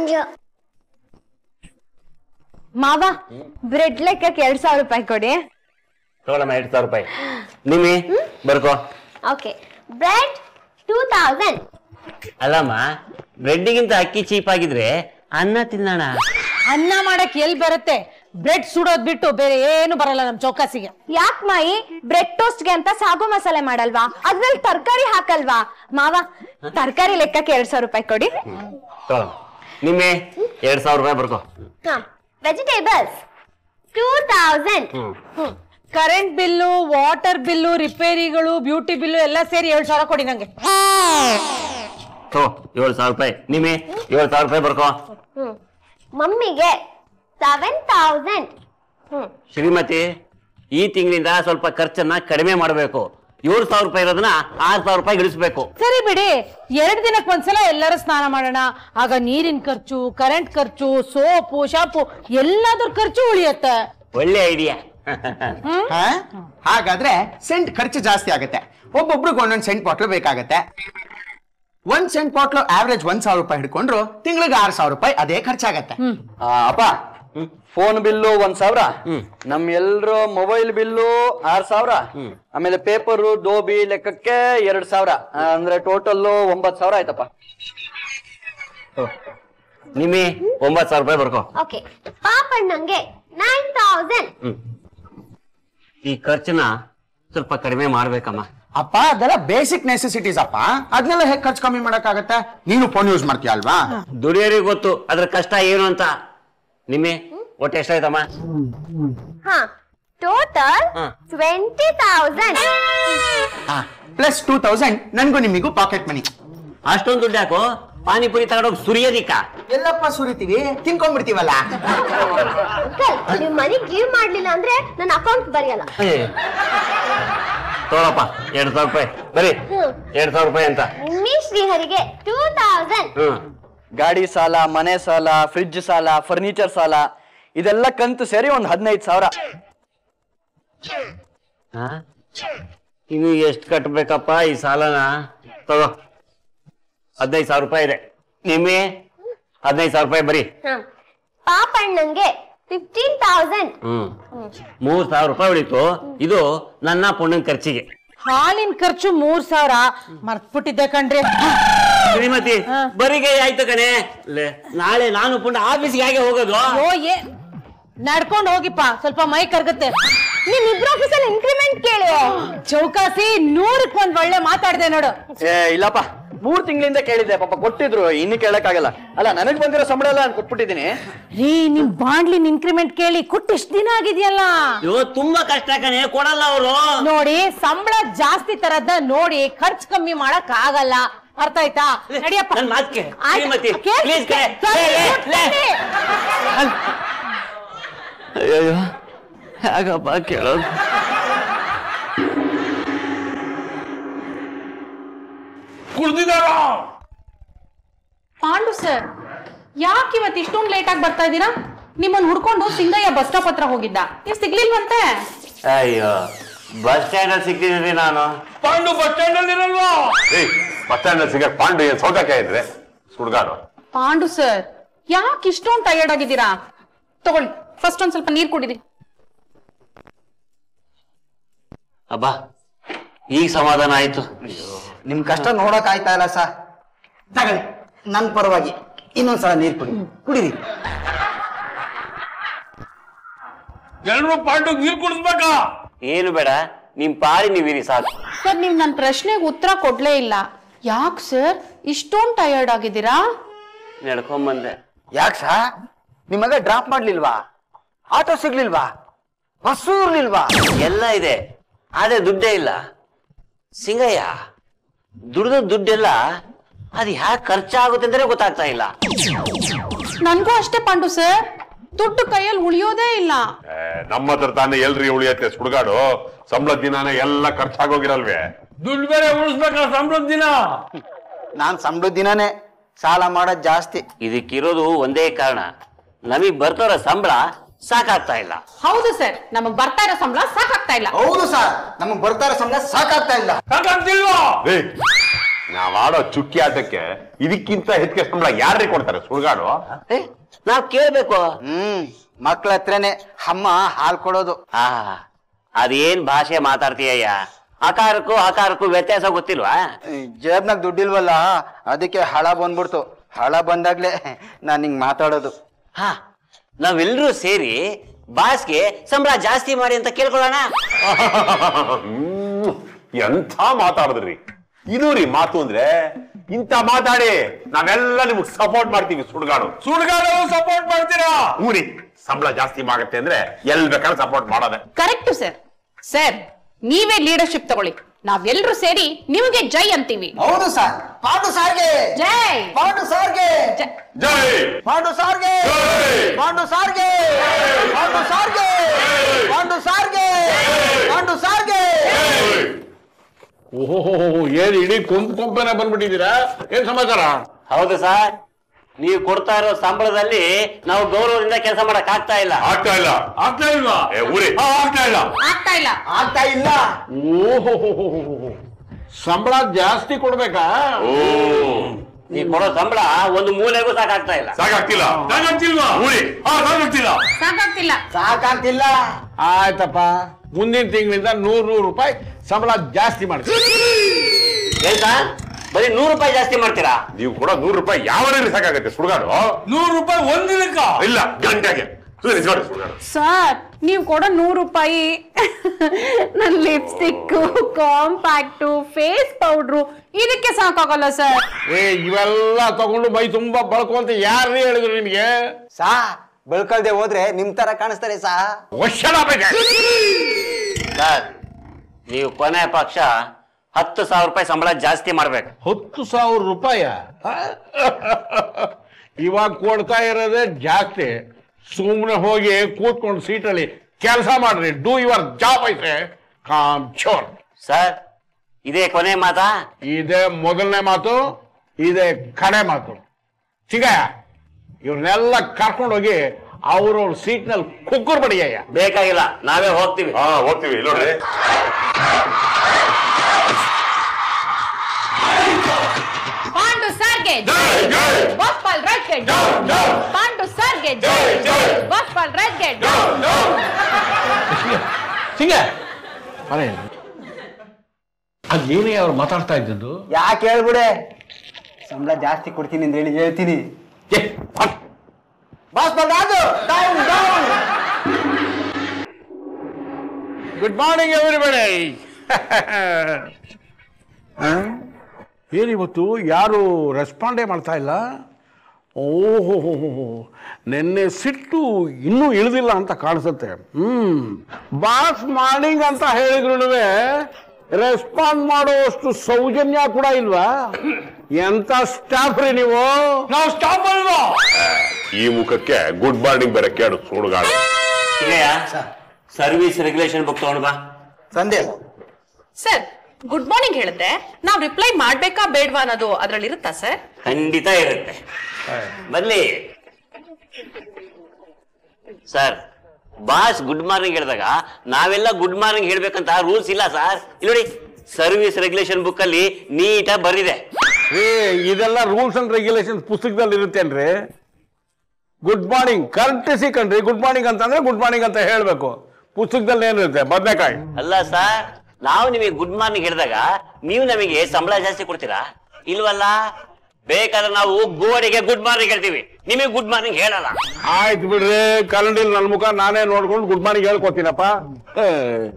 ಮಂಜು ಮಾವ ಬ್ರೆಡ್ ಲೆಕ್ಕಕ್ಕೆ ಎರಡ್ ಸಾವಿರ ರೂಪಾಯಿ ಕೊಡಿ ತಗೊಳಮ್ಮ ಎರಡು ಸಾವಿರ ರೂಪಾಯಿ ನಿಮ್ಮಿ ಬರ್ಕೋ ಓಕೆ ಬ್ರೆಡ್ ಟೂ ತೌಸಂಡ್ ಅಲ್ಲಮ್ಮ ಬ್ರೆಡ್ಡಿಗಿಂತ ಅಕ್ಕಿ ಚೀಪ್ ಆಗಿದ್ರೆ ಅನ್ನ ತಿನ್ನೋಣ ಅನ್ನ ಮಾಡಕ್ ಎಲ್ ಬರುತ್ತೆ ಬ್ರೆಡ್ ಸುಡೋದ್ ಬಿಟ್ಟು ಬೇರೆ ಏನು ಬರಲ್ಲ ನಮ್ ಚೌಕಾಸಿಗೆ ಯಾಕ್ ಮಾಯಿ ಬ್ರೆಡ್ ಟೋಸ್ಟ್ಗೆ ಅಂತ ಸಾಗು ಮಸಾಲೆ ಮಾಡಲ್ವಾ ಅದ್ರಲ್ಲಿ ತರಕಾರಿ ಹಾಕಲ್ವಾ ಮಾವ ತರಕಾರಿ ಲೆಕ್ಕಕ್ಕೆ ಎರಡ್ ಸಾವಿರ ರೂಪಾಯಿ ಕೊಡಿ ತಗೊಳಮ್ಮ ನಿಮ್ಮಿ ಎರಡು ಸಾವಿರ ರೂಪಾಯಿ ಬರ್ಕೋ ಹಾ vegetables two thousand hmm current bill water bill ರಿಪೇರಿಗಳು ಬ್ಯೂಟಿ ಬಿಲ್ಲು ಎಲ್ಲ ಸೇರಿ ಏಳು ಸಾವಿರ ಕೊಡಿ ನಂಗೆ ತಗೋ ಏಳು ಸಾವಿರ ರೂಪಾಯಿ ನಿಮ್ಮಿ ಏಳು ಸಾವಿರ ರೂಪಾಯಿ ಬರ್ಕೋ ಹ್ಮ್ ಮಮ್ಮಿಗೆ ಸೆವೆನ್ ತೌಸಂಡ್ ಹ್ಮ್ ಶ್ರೀಮತಿ ಈ ತಿಂಗಳಿಂದ ಸ್ವಲ್ಪ ಖರ್ಚನ್ನ ಕಡಿಮೆ ಮಾಡಬೇಕು ಏಳು ಸಾವಿರ ರೂಪಾಯಿ ಇರೋದನ್ನ ಆರು ಸಾವಿರ ರೂಪಾಯಿ ಇಳಿಸ್ಬೇಕು ಸರಿ ಬಿಡಿ ಎರಡ್ ದಿನಕ್ಕೆ ಒಂದ್ಸಲ ಎಲ್ಲರೂ ಸ್ನಾನ ಮಾಡೋಣ ಆಗ ನೀರಿನ ಖರ್ಚು ಕರೆಂಟ್ ಖರ್ಚು ಸೋಪು ಶಾಂಪು ಎಲ್ಲಾದ್ರ ಖರ್ಚು ಉಳಿಯತ್ತೆ ಒಳ್ಳೆ ಐಡಿಯಾ ಹಾ? ಹಾಗಾದ್ರೆ ಸೆಂಟ್ ಖರ್ಚು ಜಾಸ್ತಿ ಆಗುತ್ತೆ ಒಬ್ಬೊಬ್ರಿಗೆ ಒಂದೊಂದು ಸೆಂಟ್ ಬಾಟ್ಲು ಬೇಕಾಗತ್ತೆ ಒಂದ್ ಸೆಂಟ್ ಬಾಟ್ಲು ಆವರೇಜ್ ಒಂದ್ ಸಾವಿರ ರೂಪಾಯಿ ಹಿಡ್ಕೊಂಡ್ರು ತಿಂಗಳಿಗೆ ಆರು ಸಾವಿರ ರೂಪಾಯಿ ಅದೇ ಖರ್ಚಾಗತ್ತೆ ಆ, ಅಪ್ಪ ಫೋನ್ ಬಿಲ್ಲು ಒಂದ್ ಸಾವಿರ ಹ್ಮ್. ನಮ್ ಎಲ್ರ ಮೊಬೈಲ್ ಬಿಲ್ಲು ಆರ್ ಸಾವಿರ ಆಮೇಲೆ ಪೇಪರು ದೋಬಿ ಲೆಕ್ಕಕ್ಕೆ ಎರಡ್ ಸಾವಿರ ಆ, ಅಂದ್ರೆ ಟೋಟಲ್ ಒಂಬತ್ ಸಾವಿರ ಆಯ್ತಪ್ಪ ನಿಮ್ಮಿ ಒಂಬತ್ತು ಸಾವಿರ ರೂಪಾಯಿ ಬರ್ಕೋ ಓಕೆ ಪಾಪಣ್ಣಂಗೆ ನೈನ್ ತೌಸಂಡ್ ಹ್ಮ್ ಈ ಖರ್ಚನ್ನ ಸ್ವಲ್ಪ ಕಡಿಮೆ ಮಾಡ್ಬೇಕಮ್ಮ ಅಪ್ಪ ಅದೆಲ್ಲ ಬೇಸಿಕ್ ನೆಸೆಸಿಟೀಸ್ ಅಪ್ಪ ಅದನ್ನೆಲ್ಲ ಹೇಗೆ ಖರ್ಚು ಕಮ್ಮಿ ಮಾಡಕ್ಕಾಗತ್ತೆ ನೀನು ಫೋನ್ ಯೂಸ್ ಮಾಡ್ತೀಯ ಅಲ್ವಾ ದುಡಿಯೋರಿಗೆ ಗೊತ್ತು ಅದ್ರ ಕಷ್ಟ ಏನು ಅಂತ ನಿಮ್ಮಿ ಒಟ್ಟು ಎಷ್ಟಾಯ್ತಮ್ಮ ಹಾ ಟೋಟಲ್ ಹಾ. Twenty thousand plus two thousand ನನ್ಗೂ ನಿಮಿಗೂ ಪಾಕೆಟ್ ಮನಿ ಅಷ್ಟೊಂದು ದುಡ್ಡು ಯಾಕೋ ಪಾನಿಪುರಿ ತಗೊಂಡೋಗಿ ಸುರಿಯೋದಿಕ್ಕ ಎಲ್ಲಪ್ಪ ಸುರಿತೀವಿ ತಿನ್ಕೊಂಡ್ಬಿಡ್ತೀವಲ್ಲ ಅಂಕಲ್ ನೀವು ಮನಿ ಗಿವ್ ಮಾಡ್ಲಿಲ್ಲ ಅಂದ್ರೆ ನನ್ನ ಅಕೌಂಟ್ ಬರೆಯಲ್ಲ ತಗೊಳಪ್ಪ ಎರಡು ಸಾವಿರ ರೂಪಾಯಿ ಬರೀ ಹ್ಮ್. ಎರಡು ಸಾವಿರ ರೂಪಾಯಿ ಅಂತ ನಿಮ್ಮಿ ಶ್ರೀಹರಿಗೆ ಟೂ ತೌಸಂಡ್ ಹ್ಮ್ ಗಾಡಿ ಸಾಲ ಮನೆ ಸಾಲ ಫ್ರಿಡ್ಜ್ ಸಾಲ ಫರ್ನಿಚರ್ ಸಾಲ ಇದೆಲ್ಲ ಕಂತು ಸೇರಿ ಒಂದ್ ಹದಿನೈದು ಸಾವಿರ ಹಾ? ಇನ್ನು ಎಷ್ಟು ಕಟ್ಬೇಕಪ್ಪ ಈ ಸಾಲನ ತಗೋ ಹದಿನೈದು ಸಾವಿರ ರೂಪಾಯಿ ಇದೆ ನಿಮ್ಮಿ ಹದಿನೈದು ಸಾವಿರ ರೂಪಾಯಿ ಬರೀ ಹಾ ಪಾಪಣ್ಣಂಗೆ ಫಿಫ್ಟೀನ್ ತೌಸಂಡ್ ಹ್ಮ್ ಮೂರ್ ಸಾವಿರ ರೂಪಾಯಿ ಉಳಿತು ಇದು ನನ್ನ ಪುಣ್ಣನ ಖರ್ಚಿಗೆ ಹಾಲಿನ ಖರ್ಚು ಮೂರ್ ಸಾವಿರ ಮರ್ತ್ಬಿಟ್ಟಿದ್ದೆ ಕಣ್ರಿ ಶ್ರೀಮತಿ ಬರಿಗೆ ಆಯ್ತು ಕಣೆ ಲೇ, ನಾಳೆ ನಾನು ಪುಣ್ಯ ಆಫೀಸ್ಗೆ ಹೇಗೆ ಹೋಗೋದು ಓ ಏ ನಡ್ಕೊಂಡು ಹೋಗಿಪ್ಪ ಸ್ವಲ್ಪ ಮೈ ಕರ್ಗತ್ತೆ ನಿಮ್ ಇಬ್ರು ಆಫೀಸಲ್ಲಿ ಇನ್ಕ್ರಿಮೆಂಟ್ ಕೇಳಿ ಚೌಕಾಸಿ ನೂರಕ್ ಒಂದ್ ಒಳ್ಳೆ ಮಾತಾಡ್ದೆ ನೋಡು ಏ ಇಲ್ಲಪ್ಪ ಮೂರ್ ತಿಂಗಳಿಂದ ಕೇಳಿದ್ದೆ ಪಾಪ ಕೊಟ್ಟಿದ್ರು ಇನ್ನು ಕೇಳಕ್ಕಾಗಲ್ಲ ಅಲ್ಲ ನನಗ್ ಬಂದಿರೋ ಸಂಬಳ ಎಲ್ಲ ನಾನು ಕೊಟ್ಬಿಟ್ಟಿದ್ದೀನಿ ರೀ ನಿಮ್ ಬಾಂಡ್ಲಿನ್ ಇನ್ಕ್ರಿಮೆಂಟ್ ಕೇಳಿ ಕೊಟ್ಟು ಎಷ್ಟ್ ದಿನ ಆಗಿದ್ಯಲ್ಲ ಅಯ್ಯೋ ತುಂಬಾ ಕಷ್ಟ ಕಣೆ ಕೊಡಲ್ಲ ಅವರು ನೋಡಿ ಸಂಬಳ ಜಾಸ್ತಿ ತರದ್ನ ನೋಡಿ ಖರ್ಚು ಕಮ್ಮಿ ಮಾಡಕ್ ಆಗಲ್ಲ ಅರ್ಥ ಆಯ್ತಾ ನಡಿಯಪ್ಪ ನನ್ ಮಾತ್ ಕೇಳು. ಆಯ್ತು. ಶ್ರೀಮತಿ, ಕೇಳ್- please ಕಣೆ. ಸರಿ, ಲೇ, ಲೇ, ಲೇ. ಕೊಡ್ತೀನಿ. ಅಯ್ಯೋ ಹೇಗಪ್ಪ ಕೇಳೋದು ಪಾಂಡು ಸರ್ ಯಾಕೆ ಇವತ್ತು ಇಷ್ಟೊಂದು ಲೇಟ್ ಆಗಿ ಬರ್ತಾ ಇದ್ದೀರಾ ನಿಮ್ಮನ್ನ ಹುಡ್ಕೊಂಡು ಸಿಂಗಯ್ಯ ಬಸ್ ಸ್ಟಾಪ್ ಹತ್ರ ಹೋಗಿದ್ದ ನೀವು ಸಿಗ್ಲಿಲ್ವಂತೆ ಅಯ್ಯೋ ಬಸ್ ಸ್ಟ್ಯಾಂಡ್ ಅಲ್ಲಿ ಸಿಕ್ತಿದ್ದೀನಿ ನಾನು ಪಾಂಡು ಬಸ್ ಸ್ಟ್ಯಾಂಡ್ ಅಲ್ಲಿ ಇರಲ್ವಾ ಏಯ್ ಬಸ್ ಸ್ಟ್ಯಾಂಡ್ ಸಿಗ ಪಾಂಡು ಏನ್ ಸೌತಕಾಯಿ ಇದ್ರೆ ಸುಡ್ಗಾಡು ಪಾಂಡು ಸರ್ ಯಾಕೆ ಇಷ್ಟೊಂದು ಟಯರ್ಡ್ ಆಗಿದ್ದೀರಾ ತಗೊಳ್ಳಿ ಫಸ್ಟ್ ಒಂದ್ ಸ್ವಲ್ಪ ನೀರ್ ಕುಡಿರಿ ಅಬ್ಬಾ ಈಗ ಸಮಾಧಾನ ಆಯ್ತು ನಿಮ್ ಕಷ್ಟ ನೋಡಕ್ ಆಯ್ತಾ ಇಲ್ಲ ಸರ್ ತಗೊಳ್ಳಿ ನನ್ ಪರವಾಗಿ ಇನ್ನೊಂದ್ಸಲ ನೀರ್ ಕುಡಿ ಕುಡಿರಿ ಎಲ್ರು ಪಾಂಡು ನೀರ್ ಕುಡಿಸ್ಬೇಕಾ ಏನು ಬೇಡ ನಿಮ್ ಪಾರಿ ನೀವಿರಿ ಸಾಕು ಸರ್ ನೀವು ನನ್ನ ಪ್ರಶ್ನೆಗೆ ಉತ್ತರ ಕೊಡ್ಲೇ ಇಲ್ಲ ಯಾಕೆ ಸರ್ ಇಷ್ಟೊಂದು ಟಯರ್ಡ್ ಆಗಿದ್ದೀರಾ ನಡ್ಕೊಂಬಂದೆ ಯಾಕ್ ಸಾ ನಿಮಗ ಡ್ರಾಪ್ ಮಾಡ್ಲಿಲ್ವಾ ಆಟೋ ಸಿಗ್ಲಿಲ್ವಾ ಬಸ್ಸು ಇರ್ಲಿಲ್ವಾ ಎಲ್ಲ ಇದೆ ಆದ್ರೆ ದುಡ್ಡೇ ಇಲ್ಲ ಸಿಂಗಯ್ಯ ದುಡ್ದ ದುಡ್ಡೆಲ್ಲ ಅದು ಹ್ಯಾಕ್ ಖರ್ಚಾಗುತ್ತೆ ಅಂದ್ರೆ ಗೊತ್ತಾಗ್ತಾ ಇಲ್ಲ ನನ್ಗೂ ಅಷ್ಟೇ ಪಾಂಡು ಸರ್ ದುಡ್ಡು ಕೈಯಲ್ಲಿ ಉಳಿಯೋದೇ ಇಲ್ಲ ಏ, ನಮ್ಮ ಹತ್ರ ತಾನೇ ಎಲ್ರಿ ಉಳಿಯತ್ತೆ ಸುಡ್ಗಾಡು ಸಂಬಳದ ದಿನಾನೇ ಎಲ್ಲ ಖರ್ಚಾಗೋಗಿರಲ್ವೇ ದುಡ್ಡು ಬೇರೆ ಉಳಿಸ್ಬೇಕಾ ಸಂಬಳದ ದಿನ ನಾನ್ ಸಂಬಳದ ದಿನನೇ ಸಾಲ ಮಾಡೋದ್ ಜಾಸ್ತಿ ಇದಕ್ಕಿರೋದು ಒಂದೇ ಕಾರಣ ನಮಗ್ ಬರ್ತಾರ ಸಂಬಳ ಸಾಕಾಗ್ತಾ ಇಲ್ಲ ಹೌದು ಸರ್ ನಮಗ್ ಬರ್ತಾ ಇರೋ ಸಂಬಳ ಸಾಕಾಗ್ತಾ ಇಲ್ಲ ಹೌದು ಸರ್ ನಮಗ್ ಬರ್ತಾರ ಸಂಬಳ ಸಾಕಾಗ್ತಾ ಇಲ್ಲ ಸಾಕಾಗ್ತಿಲ್ವಾ ಏಯ್ ನಾವಾಡೋ ಚುಕ್ಕಿ ಆಟಕ್ಕೆ ಇದಕ್ಕಿಂತ ಹೆಚ್ಚಿಗೆ ಸಂಬಳ ಯಾರಿಗೆ ಕೊಡ್ತಾರೆ ಸುಳ್ಗಾಡು ನಾವ್ ಕೇಳ್ಬೇಕು ಹ್ಮ್ ಮಕ್ಳ ಹತ್ರನೇ ಅಮ್ಮ ಹಾಲ್ ಕೊಡೋದು ಆ ಅದೇನ್ ಭಾಷೆ ಮಾತಾಡ್ತೀಯಯ್ಯ ಆಕಾರಕ್ಕೂ ಆಕಾರಕ್ಕೂ ವ್ಯತ್ಯಾಸ ಗೊತ್ತಿಲ್ವಾ ಜೇಬ್ನಾಗ ದುಡ್ಡಿಲ್ವಲ್ಲ ಅದಕ್ಕೆ ಹಳ ಬಂದ್ಬಿಡ್ತು ಹಳ ಬಂದಾಗ್ಲೇ ನಾನು ಹಿಂಗ್ ಮಾತಾಡೋದು ಹಾ ನಾವೆಲ್ಲರೂ ಸೇರಿ ಬಾಸ್ಗೆ ಸಂಬಳ ಜಾಸ್ತಿ ಮಾಡಿ ಅಂತ ಕೇಳ್ಕೊಳ್ಳೋಣ ಹ್ಮ್. ಎಂಥ ಮಾತಾಡಿದ್ರಿ ಇದು ರೀ ಮಾತು ಅಂದ್ರೆ ಇಂಥ ಮಾತಾಡಿ ನಾವೆಲ್ಲ ನಿಮ್ಗೆ ಸಪೋರ್ಟ್ ಮಾಡ್ತೀವಿ ಸುಡ್ಗಾಡು ಸುಡ್ಗಾಡು ಸಪೋರ್ಟ್ ಮಾಡ್ತೀರಾ ಊರಿ ಸಂಬಳ ಜಾಸ್ತಿ ಆಗತ್ತೆ ಅಂದ್ರೆ ಎಲ್ ಬೇಕಾದ್ರೆ ಸಪೋರ್ಟ್ ಮಾಡೋದೆ ಕರೆಕ್ಟು ಸರ್ ಸರ್ ನೀವೇ ಲೀಡರ್ಶಿಪ್ ತಗೊಳ್ಳಿ ನಾವೆಲ್ಲರೂ ಸೇರಿ ನಿಮಗೆ ಜೈ ಅಂತೀವಿ ಹೌದು ಸರ್ ಪಾಂಡು ಸಾರ್ಗೆ ಜೈ ಪಾಂಡು ಸಾರ್ಗೆ ಜೈ. ಜೈ ಪಾಂಡು ಸಾರ್ಗೆ ಜೈ! ಪಾಂಡು ಸಾರ್ಗೆ ಪಾಂಡು ಸಾರ್ಗೆ ಪಾಂಡು ಸಾರ್ಗೆ ಪಾಂಡು ಸಾರ್ಗೆ ಓಹೋ ಏನ್ ಇಡೀ ಕೊಂಪ್ ಕೊಂಪನೆ ಬಂದ್ಬಿಟ್ಟಿದ್ದೀರಾ ಏನ್ ಸಮಾಚಾರ ಹೌದು ಸರ್ ನೀವು ಕೊಡ್ತಾ ಇರೋ ಸಂಬಳದಲ್ಲಿ ನಾವು ಗೌರವದಿಂದ ಕೆಲಸ ಮಾಡಕ್ ಆಗ್ತಾ ಇಲ್ಲ ಆಗ್ತಾ ಇಲ್ಲ ಆಗ್ತಾ ಇಲ್ವಾ ಏ, ಊರಿ. ಆ, ಆಗ್ತಾ ಇಲ್ಲ ಆಗ್ತಾ ಇಲ್ಲ ಆಗ್ತಾ ಇಲ್ಲ ಓಹೋ ಸಂಬಳ ಜಾಸ್ತಿ ಕೊಡ್ಬೇಕಾ ಓ ನೀವು ಕೊಡೋ ಸಂಬಳ ಒಂದು ಮೂಲೆಗೂ ಸಾಕಾಗ್ತಾ ಇಲ್ಲ ಸಾಕಾಗ್ತಿಲ್ಲ ಸಾಕಾಗ್ತಿಲ್ವಾ ಊರಿ. ಹಾ ಸಾಕಾಗ್ತಿಲ್ಲ ಸಾಕಾಗ್ತಿಲ್ಲ ಸಾಕಾಗ್ತಿಲ್ಲ ಆಯ್ತಪ್ಪ ಮುಂದಿನ ತಿಂಗಳಿಂದ ನೂರ್ ನೂರು ರೂಪಾಯಿ ಸಂಬಳ ಜಾಸ್ತಿ ಮಾಡ್ತೀವಿ ಏನ್ ಸರ್ ಬರೀ ನೂರು ರೂಪಾಯಿ ಜಾಸ್ತಿ ಮಾಡ್ತೀರಾ ನೀವು ಕೊಡೋ ನೂರು ರೂಪಾಯಿ ಯಾವ ರೀತಿ ಸಾಕಾಗತ್ತೆ ಸುಡ್ಗಾಡು ನೂರು ರೂಪಾಯಿ ಒಂದಿನಕ್ಕ ಇಲ್ಲ ಗಂಟೆಗೆ ಸುಮ್ನೆ ನಿಂತ್ಕೊಳ್ಳಿ, ಸುಡ್ಗಾಡು ಸರ್ ನೀವು ಕೊಡೋ ನೂರು ರೂಪಾಯಿ ನನ್ನ ಲಿಪ್ಸ್ಟಿಕ್ ಕಾಂಪ್ಯಾಕ್ಟು ಫೇಸ್ ಪೌಡ್ರು ಇದಕ್ಕೆ ಸಾಕಾಗಲ್ಲ ಸರ್ ಏ ಇವೆಲ್ಲ ತಗೊಂಡು ಮೈ ತುಂಬಾ ಬಳ್ಕೊಂತ ಯಾರು ಹೇಳಿದ್ರು ನಿಮ್ಗೆ ಸಾ ಬೆಳ್ಕಲ್ದೆ ಹೋದ್ರೆ ನಿಮ್ ತರ ಕಾಣಿಸ್ತಾರೆ ಸಾ ವರ್ಷಣ ಸರ್ ನೀವು ಕೊನೆ ಪಕ್ಷ ಹತ್ತು ಸಾವಿರ ರೂಪಾಯಿ ಸಂಬಳ ಜಾಸ್ತಿ ಮಾಡ್ಬೇಕು ಹತ್ತು ಸಾವಿರ ರೂಪಾಯ ಇವಾಗ ಕೊಡ್ತಾ ಇರೋದೇ ಜಾಸ್ತಿ ಸುಮ್ಮನೆ ಹೋಗಿ ಕೂತ್ಕೊಂಡು ಸೀಟಲ್ಲಿ ಕೆಲಸ ಮಾಡ್ರಿ ಡೂ ಯುವರ್ ಜಾಬ್ ಐತೆ ಕಾಮ್ ಚೋರ್ ಸರ್ ಇದೇ ಕೊನೆ ಮಾತಾ ಇದೇ ಮೊದಲನೇ ಮಾತು ಇದೇ ಕಡೆ ಮಾತು ಸಿಗಯ್ಯ ಇವ್ರನ್ನೆಲ್ಲ ಕರ್ಕೊಂಡು ಹೋಗಿ ಅವ್ರವ್ರ ಸೀಟ್ನಲ್ಲಿ ಕುಕ್ಕರ್ ಬಡಿಯಯ್ಯ ಬೇಕಾಗಿಲ್ಲ ನಾವೇ ಹೋಗ್ತೀವಿ ಹಾ ಹೋಗ್ತೀವಿ ಇಲ್ಲಿ ನೋಡ್ರಿ ಪಾಂಡು ಸರ್ಗೆ ಗೋಪಾಲ್ ರೈಟ್ಗೆ ಪಾಂಡು ಸರ್ಗೆ ಗೋಪಾಲ್ ರೈಟ್ಗೆ ಸಿಂಗ ಅದೇನೇ ಅವ್ರು ಮಾತಾಡ್ತಾ ಇದ್ದದ್ದು ಯಾಕೆ ಹೇಳ್ಬಿಡೆ ಸಂಬಳ ಜಾಸ್ತಿ ಕೊಡ್ತೀನಿ ಅಂತ ಹೇಳಿ ಹೇಳ್ತೀನಿ ಏ, ಫಟ್. ಬಾಸ್ ಬಂದಾದು down down good morning everybody ಏನಿವತ್ತು ಯಾರು ರೆಸ್ಪಾಂಡೇ ಮಾಡ್ತಾ ಇಲ್ಲ ಓಹೋ ನಿನ್ನೆ ಸಿಟ್ಟು ಇನ್ನೂ ಇಳಿದಿಲ್ಲ ಅಂತ ಕಾಣಿಸುತ್ತೆ ಹ್ಮ್ ಬಾಸ್ ಮಾರ್ನಿಂಗ್ ಅಂತ ಹೇಳಿದ್ರು ರೆಸ್ಪಾಂಡ್ ಮಾಡುವಷ್ಟು ಸೌಜನ್ಯ ಕೂಡ ಇಲ್ವಾ ಎಂತ ಸ್ಟಾಫ್ ರೀ ನೀವು ನಾವು ಸ್ಟಾಫ್ ಅಲ್ವಾ ಈ ಮುಖಕ್ಕೆ ಗುಡ್ ಮಾರ್ನಿಂಗ್ ಬೇರೆ ಕೇಳು ಸುಡ್ಗಾಡು ಸರ್ವಿಸ್ ರೆಗ್ಯುಲೇಷನ್ ಬುಕ್ ತಗೊಂಡ್ ಬಾ ಸಂಧ್ಯಾ ಸರ್ ಗುಡ್ ಮಾರ್ನಿಂಗ್ ಹೇಳಿದ್ರೆ ನಾವು ರಿಪ್ಲೈ ಮಾಡ್ಬೇಕಾ ಬೇಡ್ವಾ ಅನ್ನೋದು ಅದ್ರಲ್ಲಿ ಇರುತ್ತಾ ಸರ್ ಖಂಡಿತ ಇರುತ್ತೆ ಬರ್ಲಿ ಸರ್ ಬಾಸ್ ಗುಡ್ ಮಾರ್ನಿಂಗ್ ಹೇಳಿದಾಗ ನಾವೆಲ್ಲ ಗುಡ್ ಮಾರ್ನಿಂಗ್ ಹೇಳ್ಬೇಕಂತ ರೂಲ್ಸ್ ಇಲ್ಲ ಸರ್ ಇಲ್ಲಿ ನೋಡಿ ಸರ್ವಿಸ್ ರೆಗ್ಯುಲೇಷನ್ ಬುಕ್ ಅಲ್ಲಿ ನೀಟಾಗಿ ಬರಿದೆ ಏ ಇದೆಲ್ಲ ರೂಲ್ಸ್ ಅಂಡ್ ರೆಗ್ಯುಲೇಷನ್ ಪುಸ್ತಕದಲ್ಲಿ ಇರುತ್ತೇನ್ರಿ ಗುಡ್ ಮಾರ್ನಿಂಗ್ ಕರೆಕ್ಟ್ ಕಣ್ರಿ ಗುಡ್ ಮಾರ್ನಿಂಗ್ ಅಂತಂದ್ರೆ ಗುಡ್ ಮಾರ್ನಿಂಗ್ ಅಂತ ಹೇಳ್ಬೇಕು ಪುಸ್ತಕದಲ್ಲಿ ಏನಿರುತ್ತೆ ಬದನೆಕಾಯಿ ಅಲ್ಲ ಸರ್ ನಾವು ನಿಮಗೆ ಗುಡ್ ಮಾರ್ನಿಂಗ್ ಹೇಳಿದಾಗ ನೀವು ನಮಗೆ ಸಂಬಳ ಜಾಸ್ತಿ ಕೊಡ್ತೀರಾ ಇಲ್ವಲ್ಲ ಬೇಕಾದ್ರೆ ನಾವು ಗೋಡೆಗೆ ಗುಡ್ ಮಾರ್ನಿಂಗ್ ಹೇಳ್ತೀವಿ ನಿಮಗೆ ಗುಡ್ ಮಾರ್ನಿಂಗ್ ಹೇಳಲ್ಲ ಆಯ್ತು ಬಿಡ್ರಿ ಕನ್ನಡಿಲ್ ನನ್ನ ಮುಖ ನಾನೇ ನೋಡ್ಕೊಂಡು ಗುಡ್ ಮಾರ್ನಿಂಗ್ ಹೇಳ್ಕೊತೀನಪ್ಪ ಏ.